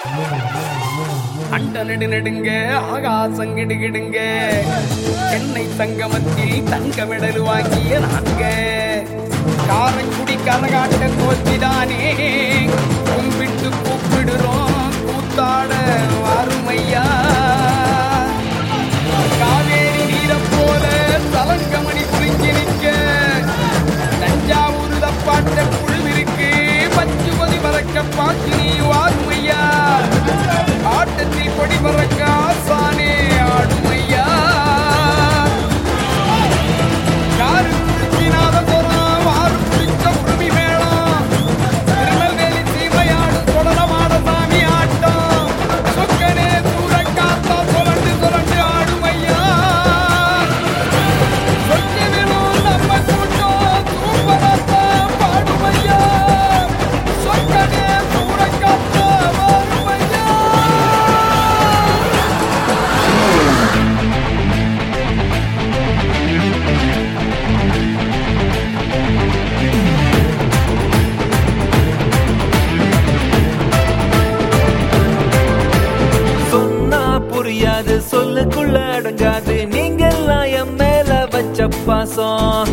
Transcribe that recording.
அண்ட நெடு நெடுங்க ஆகாசம் கிடுகிடுங்க சென்னை சங்கமத்தில் தங்க மெடல் வாங்கிய நாங்க காரைக்குடி கரகாட்ட கோச்சிதானே கும்பிட்டு கூப்பிடுறோம் கூத்தாட வாருமையா காவேரி நீரைப் போல தலங்கமணி குலுங்கி நிற்க தஞ்சாவூர் தப்பாட்ட குழுவிற்கு பச்சுமதி மறக்க பாக்கி நீ வாருமையா ஆட்டத்தில் கொடி மறக்க ஆசானே ஆடுமையா யாரு குளிக்கினாத போறான் வாரு குளிக்க உரிமை வேணாம் திருநெல்வேலி சீமையாடு தொடரமாட சாமி ஆட்டம் சொக்கனே தூர காத்தா சுரண்டு சுரண்டு ஆடுமையா சொக்கனிலும் நம்ம கூட்டம் தூப்பரத்தான் பாடுமையா சொக்கனே தூர காத்தா வாருமையா சொன்னா புரியாது சொல்லுக்குள்ள அடங்காது நீங்கெல்லாம் என் மேல வச்ச பாசம்